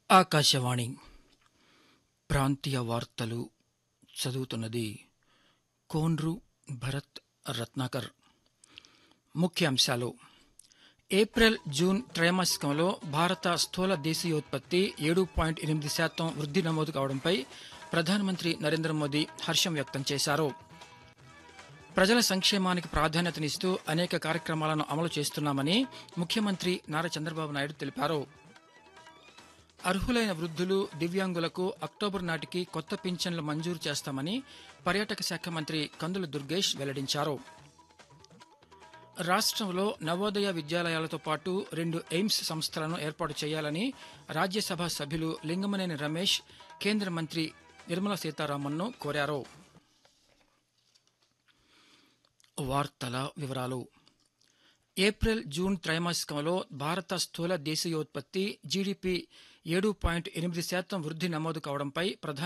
ఆకాశవాణి ప్రాంతీయ వార్తలు చదువుతున్నది కోన్రు భరత్ రత్నాకర్ ముఖ్యాంశాలు ఏప్రిల్ జూన్ త్రైమాసికంలో భారత స్థూల దేశీయోత్పత్తి ఏడు పాయింట్ ఎనిమిది శాతం వృద్ధి నమోదు కావడంపై ప్రధానమంత్రి నరేంద్ర మోదీ హర్షం వ్యక్తం చేశారు ప్రజల సంక్షేమానికి ప్రాధాన్యతనిస్తూ అనేక కార్యక్రమాలను అమలు చేస్తున్నామని ముఖ్యమంత్రి నారా చంద్రబాబు నాయుడు తెలిపారు అర్హులైన వృద్ధులు దివ్యాంగులకు అక్టోబర్ నాటికి కొత్త పింఛన్లు మంజూరు చేస్తామని పర్యాటక శాఖ మంత్రి కందుల దుర్గేష్ వెల్లడించారు రాష్ట్రంలో నవోదయ విద్యాలయాలతో పాటు రెండు ఎయిమ్స్ సంస్థలను ఏర్పాటు చేయాలని రాజ్యసభ సభ్యులు లింగమనేని రమేష్ కేంద్ర మంత్రి నిర్మలా సీతారామన్ను కోరారు వార్తల వివరాలు ఏప్రిల్ జూన్ త్రైమాసికంలో భారత స్థూల దేశీయోత్పత్తి జీడీపీ ఏడు పాయింట్ ఎనిమిది శాతం వృద్ధి నమోదు కావడంపై ప్రధాన